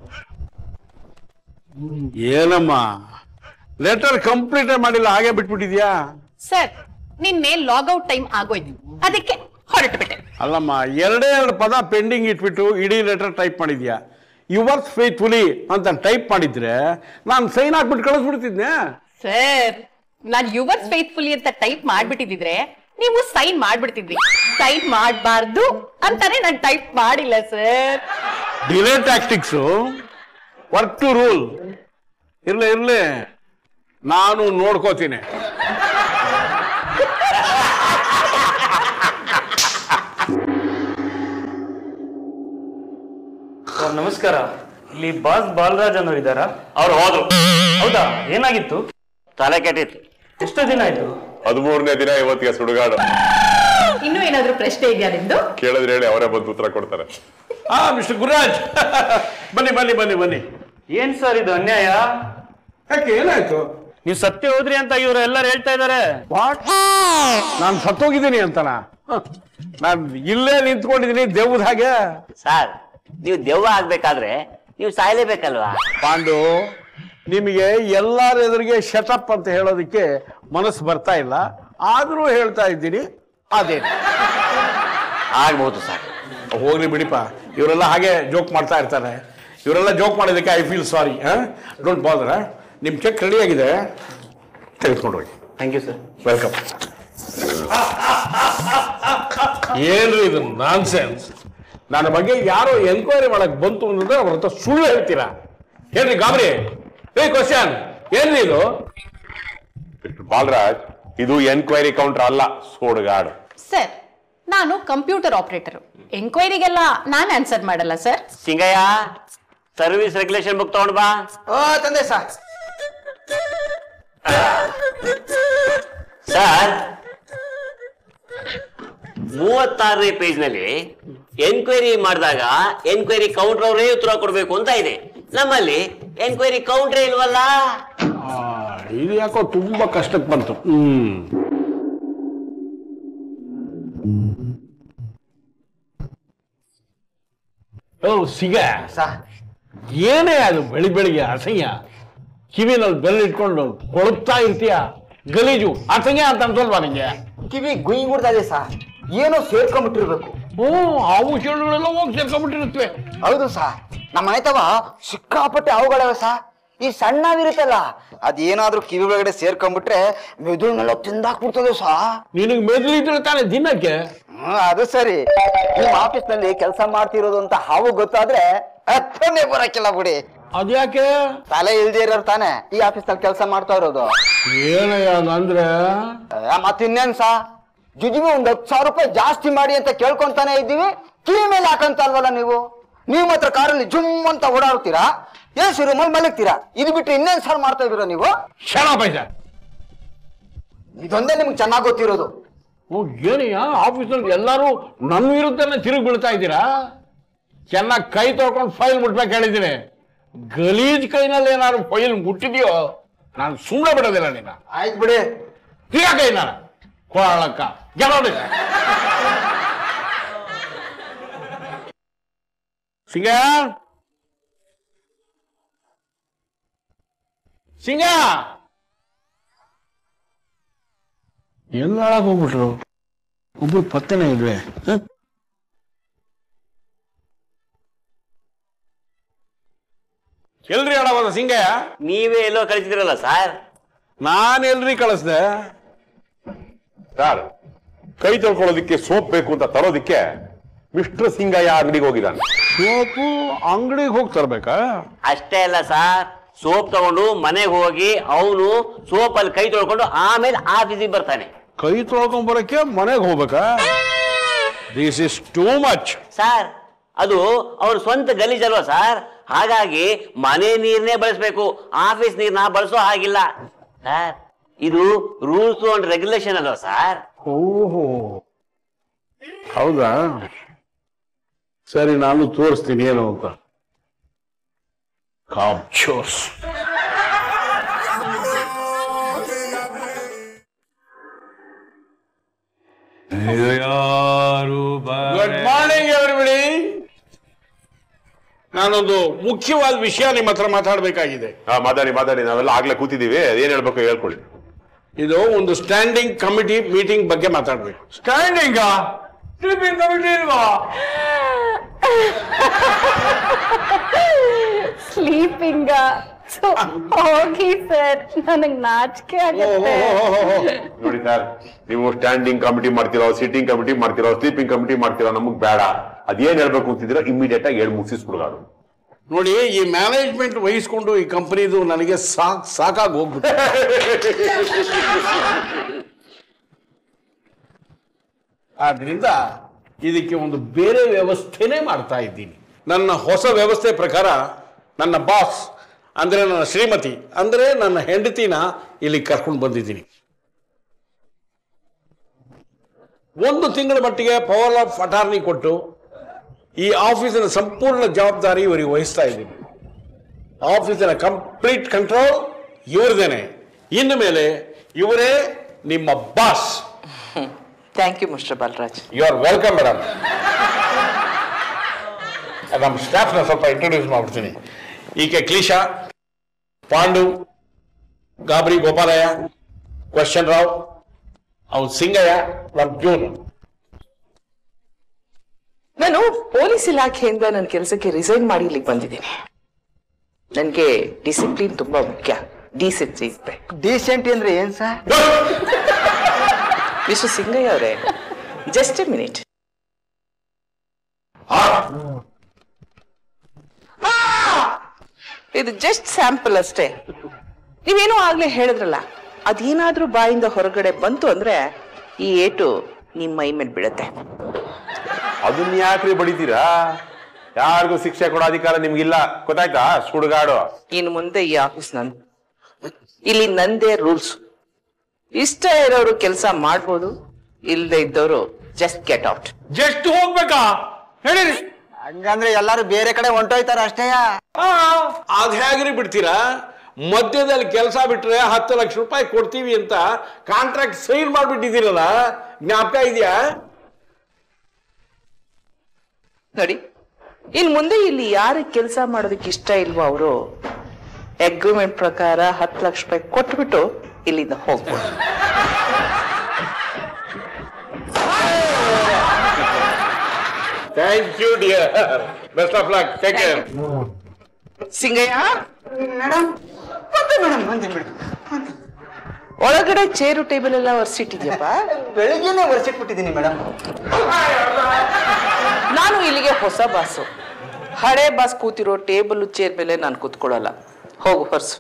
ಏನಮ್ಮ ಲೆಟರ್ ಕಂಪ್ಲೀಟ್ ಮಾಡಿಲ್ಲ ಹಾಗೆ ಬಿಟ್ಬಿಟ್ಟಿದ್ಯಾ ಸರ್ ನಿನ್ನೆ ಲಾಗೌಟ್ ಟೈಮ್ ಆಗೋಯ್ತು ಅದಕ್ಕೆ ಹೊರಟು ಬಿಟ್ಟೆ ಅಲ್ಲಮ್ಮ ಎರಡೇ ಎರಡು ಪದ ಪೆಂಡಿಂಗ್ ಇಟ್ಬಿಟ್ಟು ಇಡೀ ಲೆಟರ್ ಟೈಪ್ ಮಾಡಿದ್ಯಾ ಯುವರ್ಸ್ ಫೇತ್ಫುಲಿ ಅಂತ ಟೈಪ್ ಮಾಡಿದ್ರೆ ನಾನು ಸೈನ್ ಹಾಕ್ಬಿಟ್ಟು ಕಳಿಸ್ಬಿಡ್ತಿದ್ನೆ ಸರ್ ನಾನ್ ಯುವರ್ಸ್ ಫೇತ್ಫುಲಿ ಅಂತ ಟೈಪ್ ಮಾಡ್ಬಿಟ್ಟಿದ್ರೆ ನೀವು ಸೈನ್ ಮಾಡ್ಬಿಡ್ತಿದ್ರಿ ಸೈನ್ ಮಾಡಬಾರ್ದು ಅಂತಾನೆ ನಾನು ಟೈಪ್ ಮಾಡಿಲ್ಲ sir delay tactics work to rule ಇರ್ಲಿ ಇರ್ಲಿ ನಾನು ನೋಡ್ಕೋತೀನಿ ಸರ್ ನಮಸ್ಕಾರ ಇಲ್ಲಿ ಬಾಸ್ ಬಾಲರಾಜ್ ಅನ್ನೋರು ಇದ್ದಾರಾ ಅವ್ರು ಹೋದ್ರು ಹೌದಾ ಏನಾಗಿತ್ತು ತಲೆ ಕೆಟ್ಟಿತ್ತು ಎಷ್ಟು ದಿನ ಆಯ್ತು ಹದಿಮೂರನೇ ದಿನ ಇವತ್ತಿಗೆ ಸುಡುಗಾಡು ಇನ್ನೂ ಏನಾದ್ರೂ ಪ್ರಶ್ನೆ ಇದೆಯಾ ನಿಮ್ದು ಕೇಳಿದ್ರೆ ಹೇಳಿ ಅವರೇ ಬಂದು ಉತ್ತರ ಕೊಡ್ತಾರೆ ಹಾ ಮಿಸ್ಟರ್ ಗುರುರಾಜ್ ಬನ್ನಿ ಬನ್ನಿ ಬನ್ನಿ ಬನ್ನಿ ಏನ್ ಸರ್ ಇದು ಅನ್ಯಾಯ ಯಾಕೆ ಏನಾಯ್ತು ನೀವು ಸತ್ಯ ಹೋದ್ರಿ ಅಂತ ಇವ್ರು ಎಲ್ಲರೂ ಹೇಳ್ತಾ ಇದಾರೆ ವಾಟ್ ನಾನು ಸತ್ತೋಗಿದ್ದೀನಿ ಅಂತನಾ ನಾನು ಇಲ್ಲೇ ನಿಂತ್ಕೊಂಡಿದ್ದೀನಿ ದೇವ್ದ ಹಾಗೆ ಸರ್ ನೀವು ದೆವ್ವ ಆಗ್ಬೇಕಾದ್ರೆ ನೀವು ಸಾಯ್ಲೇಬೇಕಲ್ವಾ ಪಾಂಡು ನಿಮಗೆ ಎಲ್ಲರ ಎದುರಿಗೆ ಶಟಪ್ ಅಂತ ಹೇಳೋದಕ್ಕೆ ಮನಸ್ಸು ಬರ್ತಾ ಇಲ್ಲ ಆದರೂ ಹೇಳ್ತಾ ಇದ್ದೀನಿ ಅದೇನು ಆಗ್ಬಹುದು ಸರ್ ಹೋಗ್ಲಿ ಬಿಡಿಪ ಇವರೆಲ್ಲ ಹಾಗೆ ಜೋಕ್ ಮಾಡ್ತಾ ಇರ್ತಾರೆ ಇವರೆಲ್ಲ ಜೋಕ್ ಮಾಡೋದಕ್ಕೆ I feel sorry don't bother ನಿಮ್ಮ ಚೆಕ್ ರೆಡಿ ಆಗಿದೆ ತೆಗೆದುಕೊಂಡು ಹೋಗಿ ಥ್ಯಾಂಕ್ ಯು ಸರ್ ವೆಲ್ಕಮ್ ಏನ್ರಿ ಇದು ನಾನ್ ಸೆನ್ಸ್ ನನ್ನ ಬಗ್ಗೆ ಯಾರೋ ಎನ್ಕ್ವೈರಿ ಮಾಡಕ್ ಬಂತು ಅಂದ್ರೆ ಅವ್ರ ಹತ್ರ ಸುಳ್ಳು ಹೇಳ್ತೀರಾ ಏನ್ರಿ ಗಾಬರಿ ಏ ಕ್ವಶನ್ ಏನ್ರಿ ಇದು ಮಿಸ್ಟರ್ ಬಾಲರಾಜ್ ಇದು ಎನ್ಕ್ವೈರಿ ಕೌಂಟರ್ ಅಲ್ಲ ಸುಡುಗಾಡು ಸರ್ ನಾನು ಕಂಪ್ಯೂಟರ್ ಆಪರೇಟರ್ ಎಂಕ್ವೈರಿಗೆಲ್ಲ ನಾನು ಆನ್ಸರ್ ಮಾಡಲ್ಲ sir Singayya service regulation book ತಗೊಂಡ್ ಬಾ ಓ ತಂದೆ ಸಾ ಸರ್ ಮೂವತ್ತಾರನೇ ಪೇಜ್ ನಲ್ಲಿ ಎನ್ಕ್ವೈರಿ ಮಾಡಿದಾಗ ಎನ್ಕ್ವೈರಿ ಕೌಂಟರ್ ಅವರೇ ಉತ್ತರ ಕೊಡ್ಬೇಕು ಅಂತ ಇದೆ ನಮ್ಮಲ್ಲಿ ಎನ್ಕ್ವೈರಿ ಕೌಂಟ್ರೇ ಇಲ್ವಲ್ಲ ಆ, ಇದು ಯಾಕೋ ತುಂಬಾ ಕಷ್ಟಕ್ಕೆ ಬಂತು ಹ್ಮ್ ಓ ಸಿಗ ಏನೇ ಅದು ಬೆಳಿ ಬೆಳಿಗ್ಗೆ ಅಸಹ್ಯ ಕಿವಿನಲ್ಲಿ ಬೆಲ್ಲ ಇಟ್ಕೊಂಡು ಕೊಳುತ್ತಾ ಇರ್ತೀಯ ಗಲೀಜು ಅಸಹ್ಯ ಅಂತ ಅನ್ಸಲ್ವಾ ನಿಂಗೆ ಕಿವಿ ಗುಯ್ ಗುಡ್ತಾ ಇದೆ ಸಾ ಏನೋ ಸೇರ್ಕೊಂಡ್ಬಿಟ್ಟಿರ್ಬೇಕು ಓ ಹಾವು ಚೆಳ್ಳುಗಳೆಲ್ಲ ಹೋಗಿ ಸೇರ್ಕೊಂಡ್ಬಿಟ್ಟಿರುತ್ತವೆ ಹೌದು ಸಾ ನಮ್ಮ ಮನೆತವ ಸಿಕ್ಕಾಪಟ್ಟೆ ಅವುಗಳವ ಸಾ ಈ ಸಣ್ಣವಿರುತ್ತಲ್ಲ ಅದೇನಾದ್ರೂ ಕಿವಿ ಒಳಗಡೆ ಸೇರ್ಕೊಂಡ್ಬಿಟ್ರೆ ಮೆದುಳನ್ನೆಲ್ಲ ತಿಂದಾಕ್ಬಿಡ್ತದೆ ಸಾ ನಿನಗೆ ಮೆದುಳಿದ್ರೆ ತಾನೇ ದಿನಕ್ಕೆ ಹ್ಮ್ ಅದು ಸರಿ ನಿಮ್ಮ ಆಫೀಸ್ ನಲ್ಲಿ ಕೆಲಸ ಮಾಡ್ತಿರೋದು ಅಂತ ಹಾವು ಗೊತ್ತಾದ್ರೆ ಹತ್ತನೇ ಬರಕ್ಕಿಲ್ಲ ಬಿಡಿ ಅದ್ಯಾಕೆ ತಲೆ ಇಲ್ದೇ ಇರೋರು ತಾನೆ ಈ ಆಫೀಸ್ ನಲ್ಲಿ ಕೆಲಸ ಮಾಡ್ತಾ ಇರೋದು ಏನಯ್ಯ ಅಂದ್ರೆ ಮತ್ ಇನ್ನೇನ್ ಸಾ ಜುಜುಬಿ ಒಂದ್ ಹತ್ತು ಸಾವಿರ ರೂಪಾಯಿ ಜಾಸ್ತಿ ಮಾಡಿ ಅಂತ ಕೇಳ್ಕೊಂತಾನೆ ಇದ್ದೀವಿ ಕಿವಿ ಮೇಲೆ ಹಾಕಂತ ಅಲ್ವಲ್ಲ ನೀವು ನೀವು ಮಾತ್ರ ಕಾರಲ್ಲಿ ಜುಮ್ ಅಂತ ಓಡಾಡ್ತೀರಾ ಏನ್ ರೂಮಲ್ಲಿ ಮಲಗ್ತೀರಾ ಇದು ಬಿಟ್ಟು ಇನ್ನೇನ್ ಸಾರ್ ಮಾಡ್ತಾ ಇದೀರ ನೀವು ಕ್ಷಣ ಪೈಸ ಇದೊಂದೇ ನಿಮ್ಗೆ ಚೆನ್ನಾಗಿ ಗೊತ್ತಿರೋದು ಓ ಏನಯ್ಯ ಆಫೀಸಲ್ಲಿ ಎಲ್ಲರೂ ನನ್ನ ವಿರುದ್ಧನೇ ತಿರುಗಿ ಬೀಳ್ತಾ ಇದ್ದೀರಾ ಚೆನ್ನಾಗಿ ಕೈ ತೊಳ್ಕೊಂಡು ಫೈಲ್ ಮುಟ್ಬೇಕು ಹೇಳಿದ್ದೀನಿ ಗಲೀಜ್ ಕೈನಲ್ಲಿ ಏನಾದ್ರು ಫೈಲ್ ಮುಟ್ಟಿದ್ಯೋ ನಾನು ಸುಮ್ಮನೆ ಬಿಡೋದಿಲ್ಲ ನಿನ್ನ ಆಯ್ತು ಬಿಡಿ ತೀರ ಕೈ ನಾನು ಕೊಳಕ್ಕ ಗೆಲೋಡಿ ಸಿಂಗ ಸಿಂಗ ಎಲ್ಲ ಹಾಳಾಗ್ ಹೋಗ್ಬಿಟ್ರು ಒಬ್ರು ಪತ್ತೆನೇ ಇಲ್ವೇ ಹ? ಎಲ್ರಿ ಹಾಳಾಗೋದ ಸಿಂಗಯ್ಯ ನೀವೇ ಎಲ್ಲೋ ಕಳಿಸಿದಿರಲ್ಲ ಸರ್ ನಾನು ಎಲ್ರಿ ಕಳಿಸ್ದೆ ಸರ್ ಕೈ ತೊಳ್ಕೊಳ್ಳೋದಿಕ್ಕೆ ಸೋಪ್ ಬೇಕು ಅಂತ ತರೋದಿಕ್ಕೆ ಮಿಸ್ಟರ್ ಸಿಂಗಯ್ಯ ಅಂಗಡಿಗೆ ಹೋಗಿದ್ದಾನೆ ಸೋಪು ಅಂಗಡಿಗೆ ಹೋಗಿ ತರ್ಬೇಕಾ ಅಷ್ಟೇ ಅಲ್ಲ ಸರ್ ಸೋಪ್ ತಗೊಂಡು ಮನೆಗೆ ಹೋಗಿ ಅವನು ಸೋಪ್ ಅಲ್ಲಿ ಕೈ ತೊಳ್ಕೊಂಡು ಆಮೇಲೆ ಆಫೀಸಿಗೆ ಬರ್ತಾನೆ ಕೈ ತೊಳ್ಕೊಂಡ್ ಬರಕ್ಕೆ ಮನೆಗೆ ಹೋಗ್ಬೇಕಾ this is too much sir ಅದು ಅವ್ರ ಸ್ವಂತ ಗಲೀಜಲ್ವಾ ಸರ್ ಹಾಗಾಗಿ ಮನೆ ನೀರ್ನೇ ಬಳಸಬೇಕು ಆಫೀಸ್ ನೀರ್ನ ಬಳಸೋ ಹಾಗಿಲ್ಲ ಸರ್ ಇದು ರೂಲ್ಸ್ ಅಂಡ್ ರೆಗ್ಯುಲೇಷನ್ ಅಲ್ವಾ ಸರ್ ಓಹೋ ಹೌದಾ ಸರಿ ನಾನು ತೋರಿಸ್ತೀನಿ ಏನು ಅಂತ ಕಾಪ್ಚೋಸ್ ಗುಡ್ ಮಾರ್ನಿಂಗ್ ಎವ್ರಿಬಡಿ ನಾನೊಂದು ಮುಖ್ಯವಾದ ವಿಷಯ ನಿಮ್ಮ ಹತ್ರ ಮಾತಾಡಬೇಕಾಗಿದೆ ಹಾ ಮಾತಾಡಿ ಮಾತಾಡಿ ನಾವೆಲ್ಲ ಆಗ್ಲೇ ಕೂತಿದೀವಿ ಏನ್ ಹೇಳ್ಬೇಕು ಹೇಳ್ಕೊಳ್ಳಿ ಇದು ಒಂದು ಸ್ಟ್ಯಾಂಡಿಂಗ್ ಕಮಿಟಿ ಮೀಟಿಂಗ್ ಬಗ್ಗೆ ಮಾತಾಡ್ಬೇಕು ಸ್ಟ್ಯಾಂಡಿಂಗ್ ಸ್ಲೀಪಿಂಗ್ ಕಮಿಟಿ ಇಲ್ವಾ ಸ್ಲೀಪಿಂಗ ಹೋಗಿ ಸರ್ ನನಗ್ ನಾಚಿಕೆ ಆಗತ್ತೆ ನೋಡಿ ಸರ್ ನೀವು ಸ್ಟ್ಯಾಂಡಿಂಗ್ ಕಮಿಟಿ ಮಾಡ್ತಿರೋ ಸಿಟ್ಟಿಂಗ್ ಕಮಿಟಿ ಮಾಡ್ತಿರೋ ಸ್ಲೀಪಿಂಗ್ ಕಮಿಟಿ ಮಾಡ್ತಿರೋ ನಮಗ್ ಬೇಡ ಅದೇನ್ ಹೇಳ್ಬೇಕು ಅಂತಿದ್ದೀರೋ ಇಮಿಡಿಯೇಟ್ ಆಗಿ ಹೇಳಿ ಮುಗಿಸ್ಬಿಡ್ಗಾಡು ನೋಡಿ ಈ ಮ್ಯಾನೇಜ್ಮೆಂಟ್ ವಹಿಸ್ಕೊಂಡು ಈ ಕಂಪನಿದು ನನಗೆ ಸಾಕ್ ಸಾಕಾಗಿ ಹೋಗ್ಬಿಟ್ಟು ಆದ್ರಿಂದ ಇದಕ್ಕೆ ಒಂದು ಬೇರೆ ವ್ಯವಸ್ಥೆನೇ ಮಾಡ್ತಾ ಇದ್ದೀನಿ ನನ್ನ ಹೊಸ ವ್ಯವಸ್ಥೆ ಪ್ರಕಾರ ನನ್ನ ಬಾಸ್ ಅಂದ್ರೆ ನನ್ನ ಶ್ರೀಮತಿ ಅಂದ್ರೆ ನನ್ನ ಹೆಂಡತಿನ ಇಲ್ಲಿ ಕರ್ಕೊಂಡು ಬಂದಿದ್ದೀನಿ ಒಂದು ತಿಂಗಳ ಮಟ್ಟಿಗೆ ಪವರ್ ಆಫ್ ಅಟಾರ್ನಿ ಕೊಟ್ಟು ಈ ಆಫೀಸಿನ ಸಂಪೂರ್ಣ ಜವಾಬ್ದಾರಿ ಇವರಿಗೆ ವಹಿಸ್ತಾ ಇದ್ದೀನಿ ಆಫೀಸಿನ ಕಂಪ್ಲೀಟ್ ಕಂಟ್ರೋಲ್ ಇವ್ರದೇನೆ ಇನ್ನು ಮೇಲೆ ಇವರೇ ನಿಮ್ಮ boss thank you mister Balaraj you are welcome madam ನಮ್ಮ ಸ್ಟಾಫ್ನ ಸ್ವಲ್ಪ ಇಂಟ್ರೊಡ್ಯೂಸ್ ಮಾಡ್ಬಿಡ್ತೀನಿ ಈಕೆ ಕ್ಲೀಶಾ ಪಾಂಡು ಗಾಬರಿ ಗೋಪಾಲಯ್ಯ ಕ್ವಶನ್ ರಾವ್ ಅವ್ನು ಸಿಂಗಯ್ಯ ನಮ್ಮ ಜೂನ್ ನಾನು ಪೊಲೀಸ್ ಇಲಾಖೆಯಿಂದ ನನ್ನ ಕೆಲಸಕ್ಕೆ ರಿಸೈನ್ ಮಾಡಿ ಇಲ್ಲಿಗೆ ಬಂದಿದ್ದೀನಿ ನನಗೆ ಡಿಸಿಪ್ಲಿನ್ ತುಂಬಾ ಮುಖ್ಯ ಡಿಸೆನ್ಸಿ ಇರ್ಬೇಕು ಡೀಸೆಂಟ್ ಅಂದ್ರೆ ಏನ್ ಸರ್ ಮಿಸ್ಟರ್ ಸಿಂಗಯ್ಯ ಅವರೇ ಜಸ್ಟ್ ಎ ಮಿನಿಟ್ ಇದು ಜಸ್ಟ್ ಸ್ಯಾಂಪಲ್ ಅಷ್ಟೇ ನೀವೇನೋ ಆಗ್ಲೇ ಹೇಳಿದ್ರಲ್ಲ ಅದೇನಾದ್ರೂ ಬಾಯಿಂದ ಹೊರಗಡೆ ಬಂತು ಅಂದ್ರೆ ಈ ಏಟು ನಿಮ್ಮ ಮೈ ಮೇಲೆ ಬೀಳುತ್ತೆ ಅದನ್ನ ಯಾಕ್ರಿ ಬಡಿತೀರಾ ಯಾರಿಗೂ ಶಿಕ್ಷೆ ಕೊಡೋ ಅಧಿಕಾರ ನಿಮ್ಗಿಲ್ಲ ಗೊತ್ತಾಯ್ತಾ ಸುಡುಗಾಡು ಇನ್ನು ಮುಂದೆ ಈ ಆಫೀಸ್ ನಂದು ಇಲ್ಲಿ ನಂದೇ ರೂಲ್ಸ್ ಇಷ್ಟ ಇರೋರು ಕೆಲಸ ಮಾಡ್ಬೋದು ಇಲ್ಲದೆ ಇದ್ದವರು ಜಸ್ಟ್ ಗೆಟ್ ಔಟ್ ಜಸ್ಟ್ ಹೋಗ್ಬೇಕಾ ಹೇಳಿರಿ ಹಂಗಂದ್ರೆ ಎಲ್ಲಾರು ಬೇರೆ ಕಡೆ ಹೊಂಟೋಯ್ತಾರ ಅಷ್ಟೇಯ ಅದ್ ಹೇಗ್ರಿ ಬಿಡ್ತೀರಾ ಮಧ್ಯದಲ್ಲಿ ಕೆಲಸ ಬಿಟ್ರೆ ಹತ್ತು ಲಕ್ಷ ರೂಪಾಯಿ ಕೊಡ್ತೀವಿ ಅಂತ ಕಾಂಟ್ರಾಕ್ಟ್ ಸೈನ್ ಮಾಡ್ಬಿಟ್ಟಿದ್ದೀರಲ್ಲ ಜ್ಞಾಪಕ ಇದೆಯಾ ನೋಡಿ ಇನ್ ಮುಂದೆ ಇಲ್ಲಿ ಯಾರು ಕೆಲಸ ಮಾಡೋದಕ್ಕೆ ಇಷ್ಟ ಇಲ್ವೋ ಅವರು ಅಗ್ರಿಮೆಂಟ್ ಪ್ರಕಾರ ಹತ್ತು ಲಕ್ಷ ರೂಪಾಯಿ ಕೊಟ್ಬಿಟ್ಟು ಇಲ್ಲಿಂದ ಹೋಗ್ಬೋದು thank you dear best of luck take care Singayya madam ಬಂದೆ ಮೇಡಮ್ ಬಂದೆ ಮೇಡಮ್ ಒಳಗಡೆ ಚೇರು ಟೇಬಲ್ ಎಲ್ಲ ಒರೆಸಿಟ್ಟಿದ್ಯಪ್ಪ ಬೆಳಿಗ್ಗೆನೆ ಒರೆಸಿಟ್ಬಿಟ್ಟಿದ್ದೀನಿ ಮೇಡಮ್ ನಾನು ಇಲ್ಲಿಗೆ ಹೊಸ ಬಾಸು ಹಳೆ ಬಾಸ್ ಕೂತಿರೋ ಟೇಬಲ್ ಚೇರ್ ಮೇಲೆ ನಾನು ಕೂತ್ಕೊಳ್ಳಲ್ಲ ಹೋಗು ಹೊರ್ಸು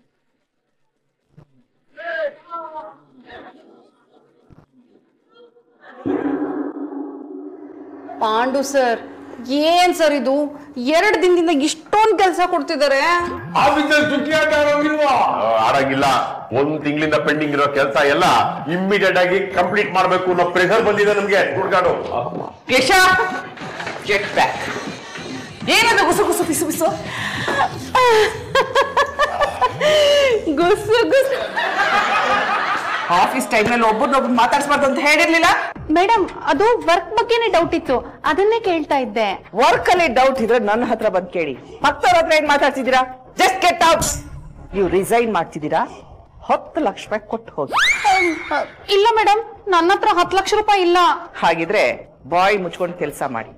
ಪಾಂಡು ಸರ್ ಏನ್ ಸರ್ ಇದು ಎರಡು ದಿನದಿಂದ ಇಷ್ಟೊಂದು ಕೆಲಸ ಕೊಡ್ತಿದ್ದಾರೆ ಆಫೀಸಲ್ಲಿ ಚುಕ್ಕಿ ಆಟ ಆಡೋಂಗಿಲ್ವಾ ಆಡಂಗಿಲ್ಲ ಒಂದ್ ತಿಂಗಳಿಂದ ಪೆಂಡಿಂಗ್ ಇರೋ ಕೆಲಸ ಎಲ್ಲ ಇಮ್ಮಿಡಿಯೇಟ್ ಆಗಿ ಕಂಪ್ಲೀಟ್ ಮಾಡ್ಬೇಕು ಅನ್ನೋ ಪ್ರೆಷರ್ ಬಂದಿದೆ ನಮ್ಗೆ ಸುಡುಗಾಡು ಯಶ ಗೆಟ್ ಬ್ಯಾಕ್ ಏನದು ಗುಸು ಗುಸು ಪಿಸು ಪಿಸು ಗುಸು ಗುಸು ಆಫೀಸ್ ಟೈಮ್ನಲ್ಲಿ ಒಬ್ಬರನ್ನೊಬ್ರು ಮಾತಾಡ್ಸ್ಬಾರ್ದು ಅಂತ ಹೇಳಿರ್ಲಿಲ್ಲ ಮೇಡಮ್ ಅದು ವರ್ಕ್ ಬಗ್ಗೆನೇ ಡೌಟ್ ಇತ್ತು ಅದನ್ನೇ ಕೇಳ್ತಾ ಇದ್ದೆ ವರ್ಕ್ ಅಲ್ಲಿ ಡೌಟ್ ಇದ್ರೆ ನನ್ನ ಹತ್ರ ಬಂದ್ ಕೇಳಿ ಮತ್ತವ್ರ ಹತ್ರ ಏನ್ ಮಾತಾಡ್ತಿದ್ದೀರಾ ಜಸ್ಟ್ ಗೆಟ್ ಔಟ್ ನೀವು ರಿಸೈನ್ ಮಾಡ್ತಿದ್ದೀರಾ ಹತ್ತು ಲಕ್ಷ ರೂಪಾಯಿ ಕೊಟ್ಟು ಹೋಗಿ ಇಲ್ಲ ಮೇಡಮ್ ನನ್ನ ಹತ್ರ ಹತ್ತು ಲಕ್ಷ ರೂಪಾಯಿ ಇಲ್ಲ ಹಾಗಿದ್ರೆ ಬಾಯ್ ಮುಚ್ಕೊಂಡು ಕೆಲಸ ಮಾಡಿ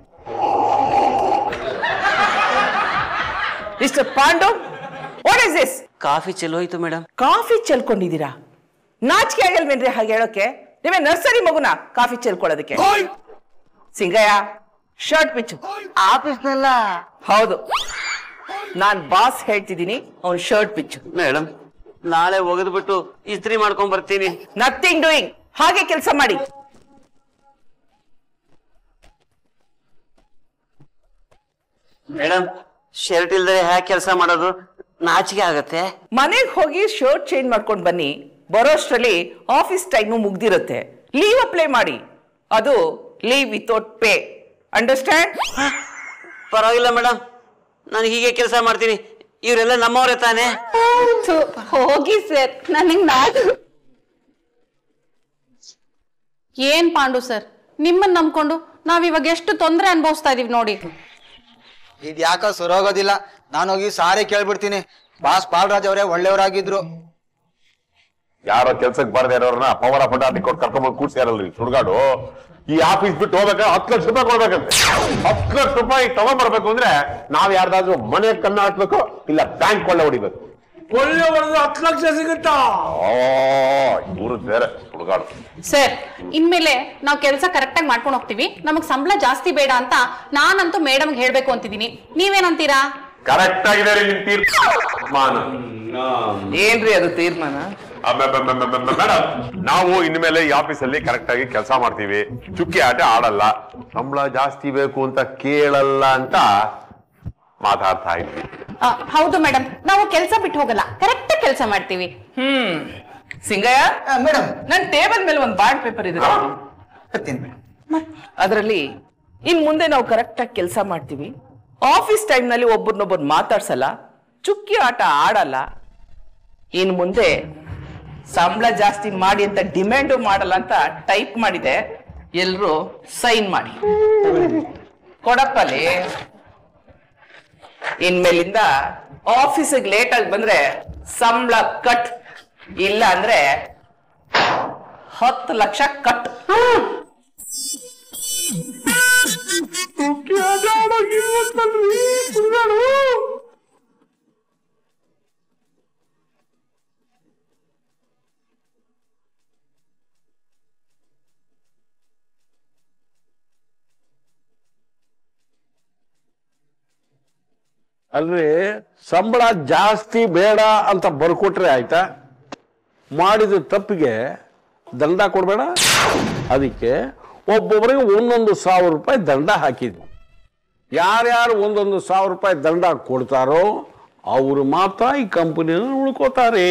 mister Pandu what is this coffee ಚೆಲ್ಲೋಯ್ತು ಮೇಡಮ್ ಕಾಫಿ ಚೆಲ್ಕೊಂಡಿದ್ದೀರಾ ನಾಚಿಕೆ ಆಗಲ್ವೇನ್ರಿ ಹಾಗೆ ಹೇಳೋಕೆ ನೀವೇ ನರ್ಸರಿ ಮಗುನ ಕಾಫಿ ಚೆಲ್ಕೊಳ್ಳೋದಕ್ಕೆ ಸಿಂಗಯ್ಯ ಶರ್ಟ್ ಪಿಚ್ಚು ಆಫೀಸ್ನೆಲ್ಲ ಹೌದು ನಾನ್ ಬಾಸ್ ಹೇಳ್ತಿದ್ದೀನಿ ಅವ್ನ್ ಶರ್ಟ್ ಪಿಚ್ಚು ಮೇಡಮ್ ನಾಳೆ ಒಗೆದ್ಬಿಟ್ಟು ಇಸ್ತ್ರಿ ಮಾಡ್ಕೊಂಡ್ ಬರ್ತೀನಿ ನಥಿಂಗ್ ಡೂಯಿಂಗ್ ಹಾಗೆ ಕೆಲಸ ಮಾಡಿ ಮೇಡಮ್ ಶರ್ಟ್ ಇಲ್ದರೆ ಹ್ಯಾಕ್ ಕೆಲಸ ಮಾಡೋದು ನಾಚಿಕೆ ಆಗತ್ತೆ ಮನೆಗೆ ಹೋಗಿ ಶರ್ಟ್ ಚೇಂಜ್ ಮಾಡ್ಕೊಂಡು ಬನ್ನಿ ಬರೋಷ್ಟರಲ್ಲಿ ಆಫೀಸ್ ಟೈಮು ಮುಗ್ದಿರುತ್ತೆ ಲೀವ್ ಅಪ್ಲೈ ಮಾಡಿ ಅದು ಲೀವ್ ವಿತೌಟ್ ಪೇ ಅಂಡರ್ಸ್ಟ್ಯಾಂಡ್ ಪರವಾಗಿಲ್ಲ ಮೇಡಮ್ ನಾನು ಹೀಗೆ ಕೆಲಸ ಮಾಡ್ತೀನಿ ಇವರೆಲ್ಲ ನಮ್ಮವರೇ ತಾನೇ ಹೋಗಿ ಸರ್ ನನಗ್ ನಾಲ್ಕು ಏನ್ ಪಾಂಡು ಸರ್ ನಿಮ್ಮನ್ನ ನಂಬ್ಕೊಂಡು ನಾವ್ ಇವಾಗ ಎಷ್ಟು ತೊಂದರೆ ಅನುಭವಿಸ್ತಾ ಇದೀವಿ ನೋಡಿ ಇದ್ ಯಾಕೋ ಸುರೋಗೋದಿಲ್ಲ ನಾನು ಹೋಗಿ ಸಾರಿ ಕೇಳ್ಬಿಡ್ತೀನಿ ಬಾಸ್ ಬಾಲರಾಜ್ ಅವರೇ ಒಳ್ಳೆಯವರಾಗಿದ್ರು ಯಾರೋ ಕೆಲ್ಸಕ್ಕೆ ಬಾರದೇ ಇರೋರ್ನ ಪವರ್ ಆಫ್ ಅಟಾರ್ನಿ ಕೊಟ್ಟು ಕರ್ಕೊಂಡ್ಬಂದು ಕೂಡ್ಸ್ಯಾರಲ್ರಿ ಸುಡುಗಾಡು ಈ ಆಫೀಸ್ ಬಿಟ್ಟು ಹೋಗ್ಬೇಕಾದ್ರೆ ಹತ್ತು ಲಕ್ಷ ರೂಪಾಯಿ ಕೊಡ್ಬೇಕಂತೆ ಹತ್ತು ಲಕ್ಷ ರೂಪಾಯಿ ತಗೊಂಡ್ಬರ್ಬೇಕು ಅಂದ್ರೆ ನಾವ್ ಯಾರ್ದಾದ್ರೂ ಮನೆ ಕನ್ನ ಹಾಕ್ಬೇಕು ಇಲ್ಲ ಬ್ಯಾಂಕ್ ಕೊಳ್ಳೆ ಹೊಡಿಬೇಕು ಒಳ್ಳೆ ಒಂದು ಹತ್ತು ಲಕ್ಷ ಸಿಗುತ್ತಾ ಓ ಇವ್ರು ಬೇರೆ ಸುಡುಗಾಡು ಸರ್ ಇನ್ಮೇಲೆ ನಾವು ಕೆಲಸ ಕರೆಕ್ಟಾಗಿ ಮಾಡ್ಕೊಂಡು ಹೋಗ್ತೀವಿ ನಮಗ್ ಸಂಬಳ ಜಾಸ್ತಿ ಬೇಡ ಅಂತ ನಾನಂತೂ ಮೇಡಮ್ಗೆ ಹೇಳ್ಬೇಕು ಅಂತಿದ್ದೀನಿ ನೀವೇನಂತೀರಾ ಕರೆಕ್ಟ್ ಆಗಿದೆ ರೀ ನಿಮ್ ತೀರ್ಮಾನ ಏನ್ರಿ ಅದು ತೀರ್ಮಾನ ಮೇಡಮ್ ನಾವು ಇನ್ಮೇಲೆ ಈ ಆಫೀಸಲ್ಲಿ ಕರೆಕ್ಟ್ ಆಗಿ ಕೆಲಸ ಮಾಡ್ತೀವಿ ಚುಕ್ಕಿ ಆಟ ಆಡಲ್ಲ ಸಂಬಳ ಜಾಸ್ತಿ ಬೇಕು ಅಂತ ಕೇಳಲ್ಲ ಅಂತ ಮಾತಾಡ್ತಾ ಇದ್ವಿ ಆ, ಹೌದು ಮೇಡಮ್ ನಾವು ಕೆಲಸ ಬಿಟ್ಟು ಹೋಗಲ್ಲ ಕರೆಕ್ಟ್ ಕೆಲಸ ಮಾಡ್ತೀವಿ ಹ್ಮ್ ಸಿಂಗಯ್ಯ ಮೇಡಮ್ ನನ್ ಟೇಬಲ್ ಮೇಲೆ ಒಂದು ಬಾಂಡ್ ಪೇಪರ್ ಇದೆ ಬರ್ತೀನಿ ಮೇಡಮ್ ಅದರಲ್ಲಿ ಇನ್ ಮುಂದೆ ನಾವು ಕರೆಕ್ಟ್ ಆಗಿ ಕೆಲಸ ಮಾಡ್ತೀವಿ ಆಫೀಸ್ ಟೈಮ್ ನಲ್ಲಿ ಒಬ್ಬರನ್ನೊಬ್ಬರು ಮಾತಾಡ್ಸಲ್ಲ ಚುಕ್ಕಿ ಆಟ ಆಡಲ್ಲ ಇನ್ ಮುಂದೆ ಸಂಬಳ ಜಾಸ್ತಿ ಮಾಡಿ ಅಂತ ಡಿಮ್ಯಾಂಡು ಮಾಡಲ್ಲ ಅಂತ ಟೈಪ್ ಮಾಡಿದೆ ಎಲ್ರು ಸೈನ್ ಮಾಡಿ ಕೊಡಪ್ಪಲ್ಲಿ ಇನ್ಮೇಲಿಂದ ಆಫೀಸಿಗೆ ಲೇಟ್ ಆಗಿ ಬಂದ್ರೆ ಸಂಬಳ ಕಟ್ ಇಲ್ಲ ಅಂದ್ರೆ ಹತ್ತು ಲಕ್ಷ ಕಟ್ ಅಲ್ರಿ ಸಂಬಳ ಜಾಸ್ತಿ ಬೇಡ ಅಂತ ಬರ್ಕೊಟ್ರೆ ಆಯ್ತಾ ಮಾಡಿದ ತಪ್ಪಿಗೆ ದಂಡ ಕೊಡ್ಬೇಡ ಅದಕ್ಕೆ ಒಬ್ಬೊಬ್ಬರಿಗೆ ಒಂದೊಂದು ಸಾವಿರ ರೂಪಾಯಿ ದಂಡ ಹಾಕಿದ್ವಿ ಯಾರ್ಯಾರು ಒಂದೊಂದು ಸಾವಿರ ರೂಪಾಯಿ ದಂಡ ಕೊಡ್ತಾರೋ ಅವರು ಮಾತ್ರ ಈ ಕಂಪನಿನ ಉಳ್ಕೋತಾರೆ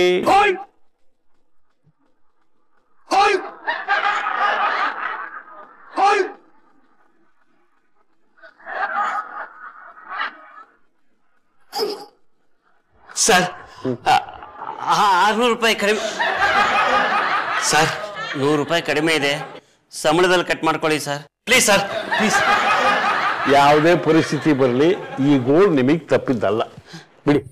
ಸರ್ ಆರ್ನೂರು ರೂಪಾಯಿ ಕಡಿಮೆ ಸರ್ ನೂರು ರೂಪಾಯಿ ಕಡಿಮೆ ಇದೆ ಸಂಬಳದಲ್ಲಿ ಕಟ್ ಮಾಡ್ಕೊಳ್ಳಿ ಸರ್ ಪ್ಲೀಸ್ ಸರ್ ಪ್ಲೀಸ್ ಯಾವುದೇ ಪರಿಸ್ಥಿತಿ ಬರಲಿ ಈ ಗೋಲ್ ನಿಮಗೆ ತಪ್ಪಿದ್ದಲ್ಲ ಬಿಡಿ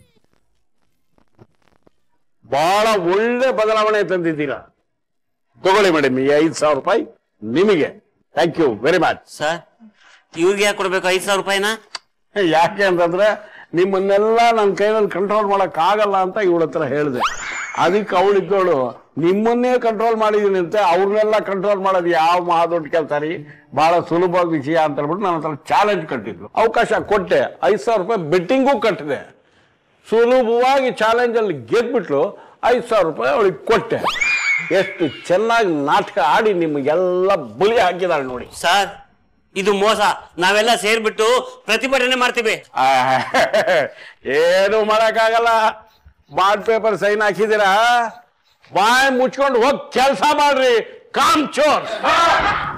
ಬಹಳ ಒಳ್ಳೆ ಬದಲಾವಣೆ ತಂದಿದ್ದೀರಾ ತಗೊಳ್ಳಿ ಮೇಡಮ್ ಈ ಐದು ಸಾವಿರ ರೂಪಾಯಿ ನಿಮಗೆ thank you very much sir ಇವ್ರಿಗೆ ಯಾಕೆ ಕೊಡ್ಬೇಕು ಐದು ಸಾವಿರ ರೂಪಾಯಿನ ಯಾಕೆ ಅಂತಂದ್ರೆ ನಿಮ್ಮನ್ನೆಲ್ಲ ನನ್ನ ಕೈನಲ್ಲಿ ಕಂಟ್ರೋಲ್ ಮಾಡಕ್ ಆಗಲ್ಲ ಅಂತ ಇವಳ ಹತ್ರ ಹೇಳಿದೆ ಅದಕ್ಕೆ ಅವಳಿದ್ದವಳು ನಿಮ್ಮನ್ನೇ ಕಂಟ್ರೋಲ್ ಮಾಡಿದೀನಿ ಅಂತ ಅವ್ರನ್ನೆಲ್ಲ ಕಂಟ್ರೋಲ್ ಮಾಡೋದು ಯಾವ ಮಹಾ ದೊಡ್ಡ ಕೆಲಸ ರೀ ಬಹಳ ಸುಲಭ ವಿಷಯ ಅಂತ ಹೇಳ್ಬಿಟ್ಟು ನನ್ನ ಹತ್ರ ಚಾಲೆಂಜ್ ಕಟ್ಟಿದ್ಲು ಅವಕಾಶ ಕೊಟ್ಟೆ ಐದು ಸಾವಿರ ರೂಪಾಯಿ ಬೆಟ್ಟಿಂಗೂ ಕಟ್ಟಿದೆ ಸುಲಭವಾಗಿ ಚಾಲೆಂಜ್ ಅಲ್ಲಿ ಗೆದ್ಬಿಟ್ಲು ಐದು ಸಾವಿರ ರೂಪಾಯಿ ಅವಳಿಗೆ ಕೊಟ್ಟೆ ಎಷ್ಟು ಚೆನ್ನಾಗಿ ನಾಟಕ ಆಡಿ ನಿಮಗೆಲ್ಲ ಬಲಿ ಹಾಕಿದಾಳೆ ನೋಡಿ ಸರ್ ಇದು ಮೋಸ ನಾವೆಲ್ಲ ಸೇರ್ಬಿಟ್ಟು ಪ್ರತಿಭಟನೆ ಮಾಡ್ತೀವಿ ಏನು ಮಾಡಕ್ಕಾಗಲ್ಲ ಬಾಂಡ್ ಪೇಪರ್ ಸೈನ್ ಹಾಕಿದ್ದೀರಾ ಬಾಯ್ ಮುಚ್ಕೊಂಡು ಹೋಗಿ ಕೆಲಸ ಮಾಡ್ರಿ ಕಾಮ್ ಚೋರ್